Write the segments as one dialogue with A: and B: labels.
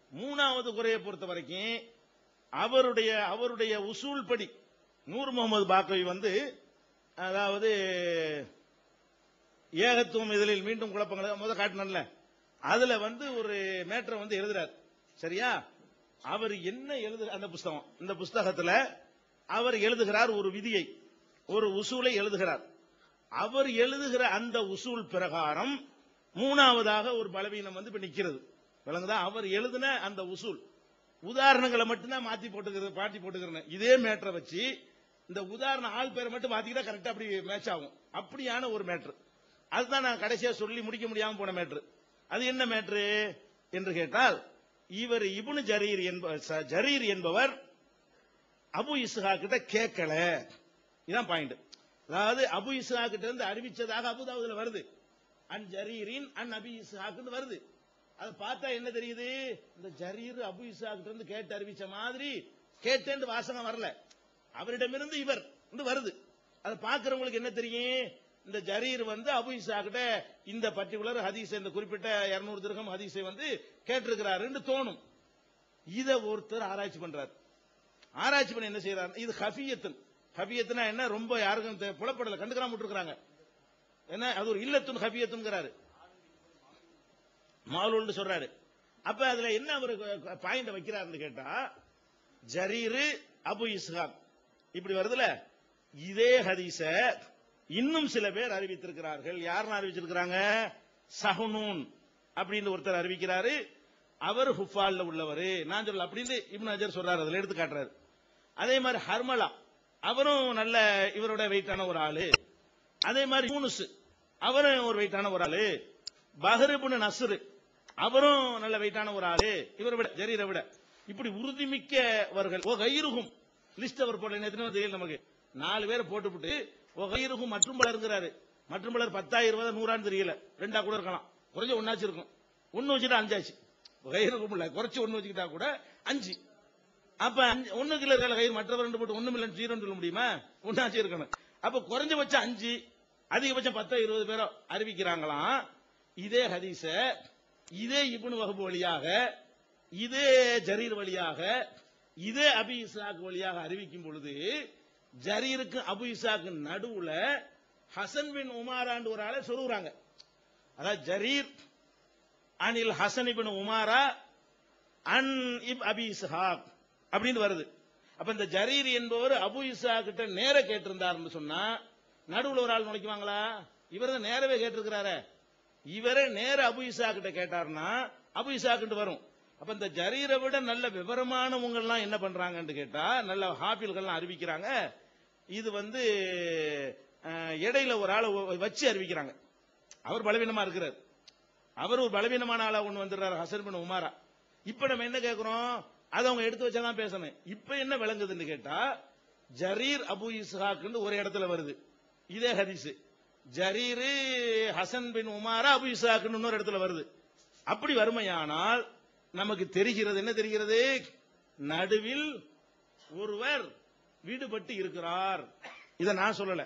A: மூணாவது குறையை பொறுத்த வரைக்கும் அவருடைய அவருடைய உசூல் படி நூர் முகமது பாக்கவி வந்து அதாவது ஏகத்துவம் இதில் மீண்டும் குழப்பங்கள் முத காட்டினல அதுல வந்து ஒரு மேட்டரை வந்து எழுதுறார் சரியா அவர் என்ன எழுது அந்த புஸ்தகம் இந்த புஸ்தகத்துல அவர் எழுதுகிறார் ஒரு விதியை ஒரு உசூலை எழுதுகிறார் அவர் எழுதுகிற அந்த உசூல் பிரகாரம் மூணாவதாக ஒரு பலவீனம் வந்து இப்ப நிக்கிறது விளங்குதா அவர் எழுதின அந்த உசூல் உதாரணங்களை மட்டும்தான் மாத்தி போட்டுக்கிறது பாட்டி போட்டுக்கிறேன் இதே மேட்டரை வச்சு இந்த உதாரண ஆள் பேரை மட்டும் மாத்திக்கிட்டா கரெக்டா அப்படி மேட்ச் ஆகும் அப்படியான ஒரு மேட்ரு அதுதான் நான் கடைசியா சொல்லி முடிக்க முடியாம போன மேட்ரு அது என்ன மேட்ரு என்று கேட்டால் இவர் இப்னு ஜரீர் என்ப ச- ஜரீர் என்பவர் அபு இஸ்ஹா கிட்ட கேட்கல இதான் பாயிண்ட் அதாவது அபு இஸ்ஹா கிட்ட இருந்து அறிவிச்சதாக அபுதாவுதுல வருது அன் ஜரீரின் அன் அபி இஸ்ஹாக்குன்னு வருது அதை பார்த்தா என்ன தெரியுது இந்த ஜரீர் அபு இஸ்ஹா கிட்ட இருந்து கேட்டு அறிவிச்ச மாதிரி கேட்டேன்னு வாசகம் வரல அவரிடமிருந்து இவர் வந்து வருது அதை பார்க்கறவங்களுக்கு என்ன தெரியும் இந்த ஜரீர் வந்து அபு இஸ்ஹா கிட்ட இந்த பர்டிகுலர் ஹதீஸ் இந்த குறிப்பிட்ட 200 திருகம் ஹதீஸை வந்து கேட்டிருக்கிறாருன்னு தோணும் இத ஒருத்தர் ஆராய்ச்சி பண்றாரு ஆராய்ச்சி பண்ணி என்ன செய்யறாரு இது ஹஃபியத்துன் ஹஃபியத்துனா என்ன ரொம்ப யாருக்கும் தெ- புலப்படல கண்டுக்காம விட்டுருக்காங்க என்ன அது ஒரு இல்லத்துன் ஹஃபியத்துங்கிறாரு மாலூல்னு சொல்றாரு அப்ப அதுல என்ன அவர் பாயிண்ட் வைக்கிறாருன்னு கேட்டா ஜரீரு அபு இஸ்ஹாக் இப்படி வருதுல இதே ஹதீஸ இன்னும் சில பேர் அறிவித்திருக்கிறார்கள் யாருன்னு அறிவிச்சிருக்கிறாங்க சஹனூன் அப்படின்னு ஒருத்தர் அறிவிக்கிறாரு அவர் ஹுஃபால்ல உள்ளவர் நான் சொல்ல அப்படின்னு இப்னு அஜர் சொல்றாரு அதுல எடுத்து காட்டுறாரு அதே மாதிரி ஹர்மலா அவரும் நல்ல இவரோட வெயிட்டான ஒரு ஆளு அதே மாதிரி யூனுஸ் அவரும் ஒரு வெயிட்டான ஒரு ஆளு பஹ்ருபுன் நஸ்ரு அவரும் நல்ல வெயிட்டான ஒரு ஆளு இவரை விட ஜரீரை விட இப்படி உறுதிமிக்கவர்கள் ஓ கைருகும் லிஸ்ட் அவர் போடல எத்தனை தெரியல நமக்கு நாலு பேரை போட்டுவிட்டு ஓ கைருகும் மற்றும் பலருங்கிறாரு மற்றும் பலர் பத்தாயிரம் ரூபாய் நூறான்னு தெரியல ரெண்டா கூட இருக்கலாம் குறைஞ்ச ஒன்னாச்சு இருக்கும் ஒன்னு வச்சுட்டா அஞ்சாச்சு கைருகும் இல்ல குறைச்சு ஒன்னு வச்சுக்கிட்டா கூட அஞ்சு அப்ப அஞ்சு- ஒண்ணுக்கு இருக்கிற கயிறு மற்றவர் ரெண்டு போட்டு ஒண்ணு இல்லைன்னு ஜீரோன்னு சொல்ல முடியுமா ஒன்னாச்சு இருக்கணும் அப்ப குறைஞ்சபட்சம் அஞ்சு அதிகபட்சம் பத்தோ இருபது பேரோ அறிவிக்கிறாங்களாம் இதே ஹதீஸ இதே இப்னு வஹப் வழியாக இதே ஜரீர் வழியாக இதே அபி இசாக் வழியாக அறிவிக்கும் பொழுது ஜரீருக்கு அபு இசாக்கு நடுவுல ஹசன் பின் உமாரான்னு ஒரு ஆளை சொல்லுறாங்க அதாவது ஜரீர் அனில் ஹசன் இபின் உமாரா அன் இப் அபி இஸ்ஹாக் அப்படின்னு வருது அப்ப இந்த ஜரீர் என்பவர் அபு இசா கிட்ட நேர கேட்டிருந்தாருன்னு சொன்னா நடுவுல ஒரு ஆள் நுழைக்குவாங்களா இவர் தான் நேரவே கேட்டிருக்கிறாரே இவரே நேர அபு இசா கிட்ட கேட்டாருன்னா அபு இசா கிட்ட வரும் அப்ப இந்த ஜரீரை விட நல்ல விவரமானவங்க எல்லாம் என்ன பண்றாங்கன்னு கேட்டா நல்ல ஹாபில்கள்லாம் அறிவிக்கிறாங்க இது வந்து அஹ், இடையில ஒரு ஆளை வச்சு அறிவிக்கிறாங்க அவர் பலவீனமா இருக்கிறார் அவர் ஒரு பலவீனமான ஆளா ஒண்ணு வந்துடுறாரு ஹசன் பின் உமாரா இப்ப நம்ம என்ன கேக்குறோம் அதை அவங்க எடுத்து வச்சாதான் பேசணும் இப்ப என்ன விளங்குதுன்னு கேட்டா ஜரீர் அபு இஸ்ஹாக்னு ஒரு இடத்துல வருது இதே ஹதீஸ் ஜரீர் ஹசன் பின் உமாரா அபு இஸ்ஹாக்னு இன்னொரு இடத்துல வருது அப்படி வறுமையானால் நமக்கு தெரிகிறது என்ன தெரிகிறது நடுவில் ஒருவர் வீடுபட்டு இருக்கிறார் இதை நான் சொல்லல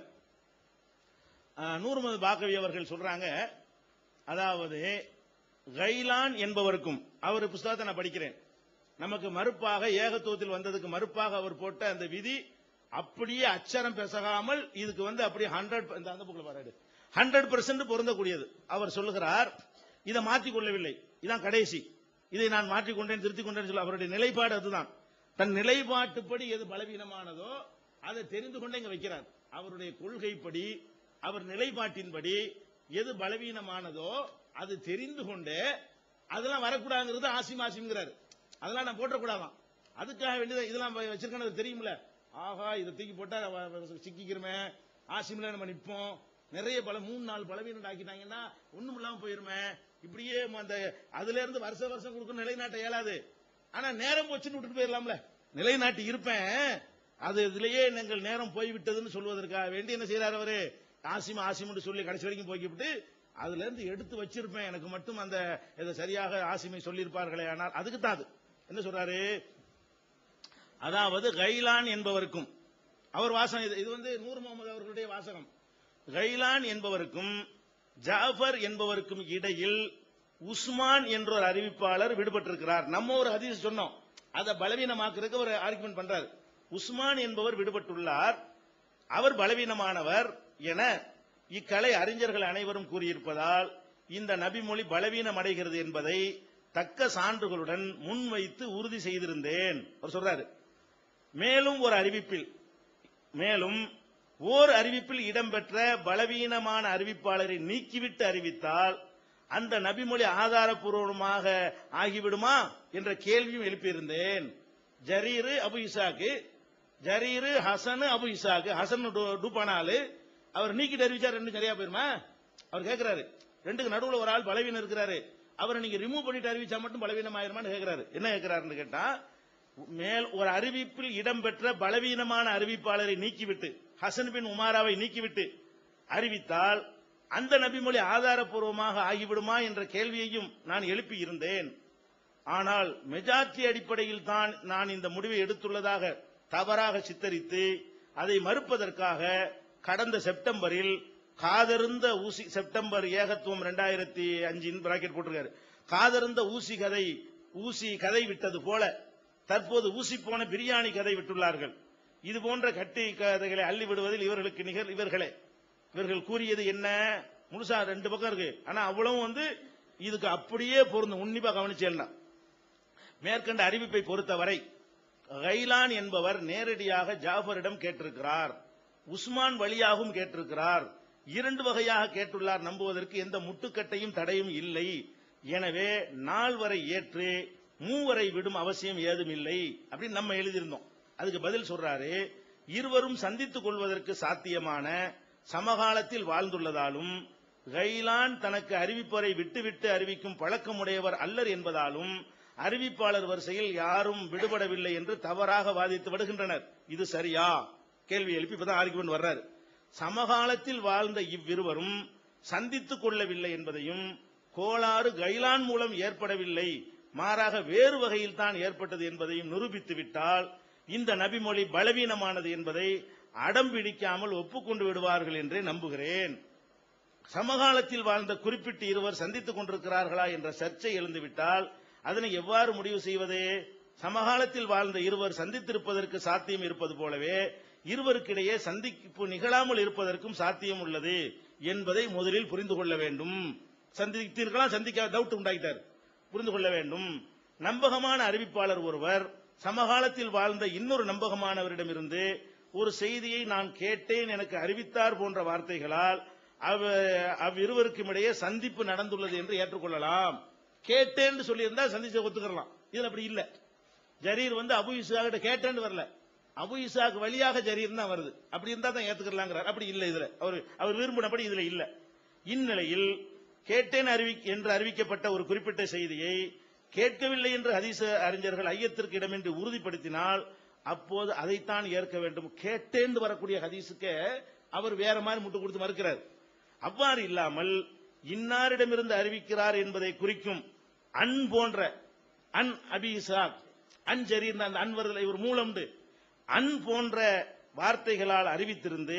A: ஆஹ், நூறுமது பாக்கவி அவர்கள் சொல்றாங்க அதாவது கைலான் என்பவருக்கும் அவர் புஸ்தகத்தை நான் படிக்கிறேன் நமக்கு மறுப்பாக ஏகத்துவத்தில் வந்ததுக்கு மறுப்பாக அவர் போட்ட அந்த விதி அப்படியே அச்சரம் பெசகாமல் இதுக்கு வந்து அப்படியே ஹண்ட்ரட் இந்த அந்த புக்கில் பாராடு ஹண்ட்ரட் பெர்சன்ட் பொருந்தக்கூடியது அவர் சொல்லுகிறார் இதை மாற்றிக் கொள்ளவில்லை இதான் கடைசி இதை நான் மாற்றிக்கொண்டேன் திருத்திக் கொண்டேன் சொல்ல அவருடைய நிலைப்பாடு அதுதான் தன் நிலைப்பாட்டுப்படி எது பலவீனமானதோ அதை தெரிந்து கொண்டே இங்க வைக்கிறார் அவருடைய கொள்கைப்படி அவர் நிலைப்பாட்டின்படி எது பலவீனமானதோ அது தெரிந்து கொண்டு அதெல்லாம் வரக்கூடாதுங்கிறது ஆசிம் ஆசிம்ங்கிறாரு அதெல்லாம் நான் போட்டக்கூடாதான் அதுக்காக வேண்டியது இதெல்லாம் வச்சிருக்கணும் தெரியும்ல ஆஹா இதை தூக்கி போட்டா வ- வ- சிக்கிக்கிறோமே ஆசிம்ல நம்ம நிப்போம் நிறைய பல மூணு நாள் பலவீனம் ஆக்கிட்டாங்கன்னா ஒண்ணும் இல்லாம போயிருமே இப்படியே அந்த அதுல இருந்து வருஷ வருஷம் கொடுக்க நிலைநாட்ட இயலாது ஆனா நேரம் போச்சுன்னு விட்டுட்டு போயிடலாம்ல நிலைநாட்டி இருப்பேன் அது இதுலயே எங்கள் நேரம் போய்விட்டதுன்னு சொல்வதற்காக வேண்டி என்ன செய்யறாரு அவரு ஆசிம் ஆசிம்னு சொல்லி கடைசி வரைக்கும் போய்க்கிவிட்டு அதுல இருந்து எடுத்து வச்சிருப்பேன் எனக்கு மட்டும் அந்த இதை சரியாக ஆசிமை சொல்லியிருப்பார்களே ஆனால் அதுக்கு தான் அது என்ன சொல்றாரு அதாவது கைலான் என்பவருக்கும் அவர் வாசகம் இது இது வந்து நூர் முகமது அவர்களுடைய வாசகம் கைலான் என்பவருக்கும் ஜாஃபர் என்பவருக்கும் இடையில் உஸ்மான் என்ற ஒரு அறிவிப்பாளர் விடுபட்டிருக்கிறார் நம்ம ஒரு ஹதீஸ் சொன்னோம் அதை பலவீனமாக்குறதுக்கு ஒரு ஆர்குமெண்ட் பண்றாரு உஸ்மான் என்பவர் விடுபட்டுள்ளார் அவர் பலவீனமானவர் என இக்கலை அறிஞர்கள் அனைவரும் கூறியிருப்பதால் இந்த நபிமொழி பலவீனம் அடைகிறது என்பதை தக்க சான்றுகளுடன் முன்வைத்து உறுதி செய்திருந்தேன் அவர் சொல்றாரு மேலும் ஒரு அறிவிப்பில் மேலும் ஓர் அறிவிப்பில் இடம்பெற்ற பலவீனமான அறிவிப்பாளரை நீக்கிவிட்டு அறிவித்தால் அந்த நபிமொழி ஆதாரப்பூர்வமாக ஆகிவிடுமா என்ற கேள்வியும் எழுப்பியிருந்தேன் Jarir Abu Ishaq Jarir Hasan Abu Ishaq Hasan டு- டூபானாலு அவர் நீக்கிட்டு அறிவிச்சா ரெண்டு சரியா போயிருமா அவர் கேட்கிறாரு ரெண்டுக்கு நடுவுல ஒரு ஆள் பலவீனம் இருக்கிறாரு அவரை நீங்க ரிமூவ் பண்ணிட்டு அறிவிச்சா மட்டும் பலவீனம் ஆயிருமான்னு கேட்கிறாரு என்ன கேட்கிறாருன்னு கேட்டா மேல் ஒரு அறிவிப்பில் இடம்பெற்ற பலவீனமான அறிவிப்பாளரை நீக்கிவிட்டு ஹசன் பின் உமாராவை நீக்கிவிட்டு அறிவித்தால் அந்த நபிமொழி ஆதாரப்பூர்வமாக ஆகிவிடுமா என்ற கேள்வியையும் நான் எழுப்பி இருந்தேன் ஆனால் மெஜாரிட்டி அடிப்படையில் தான் நான் இந்த முடிவை எடுத்துள்ளதாக தவறாக சித்தரித்து அதை மறுப்பதற்காக கடந்த செப்டம்பரில் காதருந்த ஊசி செப்டம்பர் ஏகத்துவம் ரெண்டாயிரத்தி அஞ்சின் பிராக்கெட் போட்டிருக்காரு காதருந்த ஊசி கதை ஊசி கதை விட்டது போல தற்போது ஊசி போன பிரியாணி கதை விட்டுள்ளார்கள் இது போன்ற கட்டி கதைகளை அள்ளி விடுவதில் இவர்களுக்கு நிகர் இவர்களே இவர்கள் கூறியது என்ன முழுசா ரெண்டு பக்கம் இருக்கு ஆனா அவ்வளவும் வந்து இதுக்கு அப்படியே பொருந்தும் உன்னிப்பா கவனிச்சேன்னா மேற்கண்ட அறிவிப்பை பொறுத்தவரை கைலான் என்பவர் நேரடியாக ஜாஃபரிடம் கேட்டிருக்கிறார் உஸ்மான் வழியாகவும் கேட்டிருக்கிறார் இரண்டு வகையாக கேட்டுள்ளார் நம்புவதற்கு எந்த முட்டுக்கட்டையும் தடையும் இல்லை எனவே நாள் வரை ஏற்று மூவரை விடும் அவசியம் ஏதும் இல்லை அப்படின்னு நம்ம எழுதியிருந்தோம் அதுக்கு பதில் சொல்றாரு இருவரும் சந்தித்துக் கொள்வதற்கு சாத்தியமான சமகாலத்தில் வாழ்ந்துள்ளதாலும் கைலான் தனக்கு அறிவிப்பவரை விட்டுவிட்டு அறிவிக்கும் பழக்கமுடையவர் அல்லர் என்பதாலும் அறிவிப்பாளர் வரிசையில் யாரும் விடுபடவில்லை என்று தவறாக வாதித்து வருகின்றனர் இது சரியா கேள்வி எழுப்பி இப்பதான் ஆர்குமெண்ட் வர்றாரு சமகாலத்தில் வாழ்ந்த இவ்விருவரும் சந்தித்துக் கொள்ளவில்லை என்பதையும் கோளாறு கைலான் மூலம் ஏற்படவில்லை மாறாக வேறு வகையில் தான் ஏற்பட்டது என்பதையும் நிரூபித்து விட்டால் இந்த நபிமொழி பலவீனமானது என்பதை அடம் பிடிக்காமல் ஒப்புக்கொண்டு விடுவார்கள் என்றே நம்புகிறேன் சமகாலத்தில் வாழ்ந்த குறிப்பிட்ட இருவர் சந்தித்துக் கொண்டிருக்கிறார்களா என்ற சர்ச்சை எழுந்துவிட்டால் அதனை எவ்வாறு முடிவு செய்வது சமகாலத்தில் வாழ்ந்த இருவர் சந்தித்திருப்பதற்கு சாத்தியம் இருப்பது போலவே இருவருக்கிடையே சந்திப்பு நிகழாமல் இருப்பதற்கும் சாத்தியம் உள்ளது என்பதை முதலில் புரிந்து கொள்ள வேண்டும் சந்தித்தீர்களா சந்திக்க டவுட் உண்டாயிட்டார் புரிந்து கொள்ள வேண்டும் நம்பகமான அறிவிப்பாளர் ஒருவர் சமகாலத்தில் வாழ்ந்த இன்னொரு நம்பகமானவரிடமிருந்து ஒரு செய்தியை நான் கேட்டேன் எனக்கு அறிவித்தார் போன்ற வார்த்தைகளால் அவ அவ்விருவருக்கும் இடையே சந்திப்பு நடந்துள்ளது என்று ஏற்றுக்கொள்ளலாம் கேட்டேன்னு சொல்லியிருந்தா சந்திச்சு ஒத்துக்கலாம் இதுல அப்படி இல்ல ஜரீர் வந்து அபு இசாக்கிட்ட கேட்டேன்னு வரல அபு இசாக் வழியாக ஜரீர் தான் வருது அப்படி இருந்தா தான் ஏத்துக்கலாங்கிறார் அப்படி இல்ல இதுல அவர் அவர் விரும்பினபடி இதுல இல்ல இந்நிலையில் கேட்டேன் அறிவி என்று அறிவிக்கப்பட்ட ஒரு குறிப்பிட்ட செய்தியை கேட்கவில்லை என்று ஹதீஸ் அறிஞர்கள் ஐயத்திற்கு இடமின்றி உறுதிப்படுத்தினால் அப்போது அதைத்தான் ஏற்க வேண்டும் கேட்டேன் வரக்கூடிய ஹதீஸுக்கு அவர் வேற மாதிரி முட்டு கொடுத்து மறுக்கிறார் அவ்வாறு இல்லாமல் இன்னாரிடமிருந்து அறிவிக்கிறார் என்பதை குறிக்கும் அன் போன்ற அன் அபிசாக் அன் ஜரீர் அந்த அன் வருதல் இவர் மூலம்ண்டு அன் போன்ற வார்த்தைகளால் அறிவித்திருந்து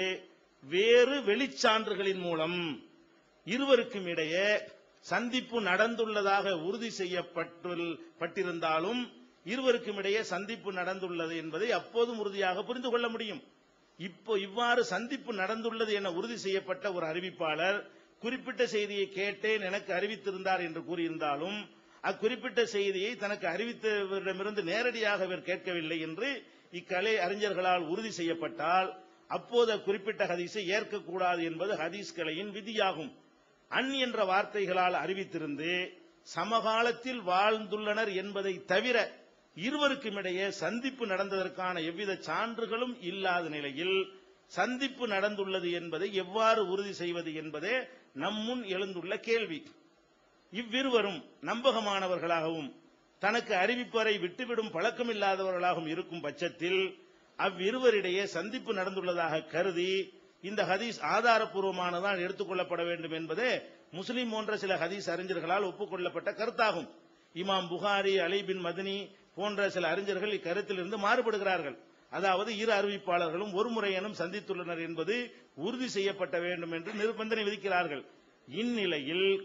A: வேறு வெளிச்சான்றுகளின் மூலம் இருவருக்கும் இடையே சந்திப்பு நடந்துள்ளதாக உறுதி செய்யப்பட்டுள்- பட்டிருந்தாலும் இருவருக்கும் இடையே சந்திப்பு நடந்துள்ளது என்பதை அப்போதும் உறுதியாக புரிந்து கொள்ள முடியும் இப்போ இவ்வாறு சந்திப்பு நடந்துள்ளது என உறுதி செய்யப்பட்ட ஒரு அறிவிப்பாளர் குறிப்பிட்ட செய்தியை கேட்டேன் எனக்கு அறிவித்திருந்தார் என்று கூறியிருந்தாலும் அக்குறிப்பிட்ட செய்தியை தனக்கு அறிவித்தவரிடமிருந்து நேரடியாக இவர் கேட்கவில்லை என்று இக்கலை அறிஞர்களால் உறுதி செய்யப்பட்டால் அப்போது அக்குறிப்பிட்ட ஹதீஸை ஏற்கக்கூடாது என்பது ஹதீஸ் கலையின் விதியாகும் அன் என்ற வார்த்தைகளால் அறிவித்திருந்து சமகாலத்தில் வாழ்ந்துள்ளனர் என்பதை தவிர இருவருக்கும் இடையே சந்திப்பு நடந்ததற்கான எவ்வித சான்றுகளும் இல்லாத நிலையில் சந்திப்பு நடந்துள்ளது என்பதை எவ்வாறு உறுதி செய்வது என்பதே நம்முன் எழுந்துள்ள கேள்வி இவ்விருவரும் நம்பகமானவர்களாகவும் தனக்கு அறிவிப்பவரை விட்டுவிடும் பழக்கமில்லாதவர்களாகவும் இருக்கும் பட்சத்தில் அவ்விருவரிடையே சந்திப்பு நடந்துள்ளதாக கருதி இந்த ஹதீஸ் ஆதாரப்பூர்வமானதான் எடுத்துக்கொள்ளப்பட வேண்டும் என்பதே முஸ்லிம் போன்ற சில ஹதீஸ் அறிஞர்களால் ஒப்புக்கொள்ளப்பட்ட கருத்தாகும் இமாம் புகாரி அலி பின் மதனி போன்ற சில அறிஞர்கள் இக்கருத்தில் இருந்து மாறுபடுகிறார்கள் அதாவது இரு அறிவிப்பாளர்களும் ஒரு முறையனும் சந்தித்துள்ளனர் என்பது உறுதி செய்யப்பட்ட வேண்டும் என்று நிர்பந்தனை விதிக்கிறார்கள் இந்நிலையில்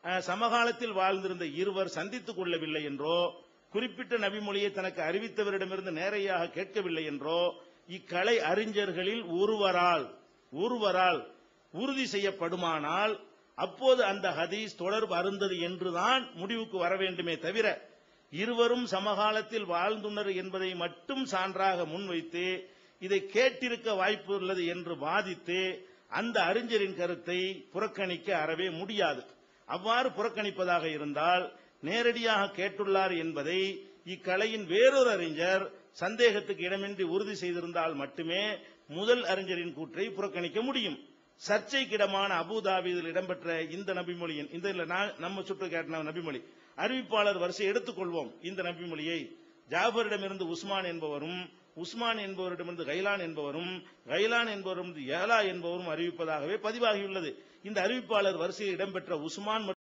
A: அஹ், சமகாலத்தில் வாழ்ந்திருந்த இருவர் சந்தித்துக் கொள்ளவில்லை என்றோ குறிப்பிட்ட நபிமொழியை தனக்கு அறிவித்தவரிடமிருந்து நேரையாக கேட்கவில்லை என்றோ இக்கலை அறிஞர்களில் ஒருவரால் ஒருவரால் உறுதி செய்யப்படுமானால் அப்போது அந்த ஹதீஸ் தொடர்பு அருந்தது என்றுதான் முடிவுக்கு வர வேண்டுமே தவிர இருவரும் சமகாலத்தில் வாழ்ந்துள்ளனர் என்பதை மட்டும் சான்றாக முன்வைத்து இதை கேட்டிருக்க வாய்ப்பு உள்ளது என்று வாதித்து அந்த அறிஞரின் கருத்தை புறக்கணிக்க அறவே முடியாது அவ்வாறு புறக்கணிப்பதாக இருந்தால் நேரடியாக கேட்டுள்ளார் என்பதை இக்கலையின் வேறொரு அறிஞர் சந்தேகத்துக்கு இடமின்றி உறுதி செய்திருந்தால் மட்டுமே முதல் அறிஞரின் கூற்றை புறக்கணிக்க முடியும் சர்ச்சைக்கிடமான அபுதாபியில் இடம்பெற்ற இந்த நபிமொழியின் இந்த இல்ல, நான் நம்ம சுற்று கேட்ட நபிமொழி அறிவிப்பாளர் வரிசை எடுத்துக்கொள்வோம் இந்த நபிமொழியை ஜாபரிடமிருந்து உஸ்மான் என்பவரும் உஸ்மான் என்பவரிடமிருந்து கைலான் என்பவரும் கைலான் என்பவரிடமிருந்து ஏலா என்பவரும் அறிவிப்பதாகவே பதிவாகியுள்ளது இந்த அறிவிப்பாளர் வரிசையில் இடம்பெற்ற உஸ்மான் மற்றும்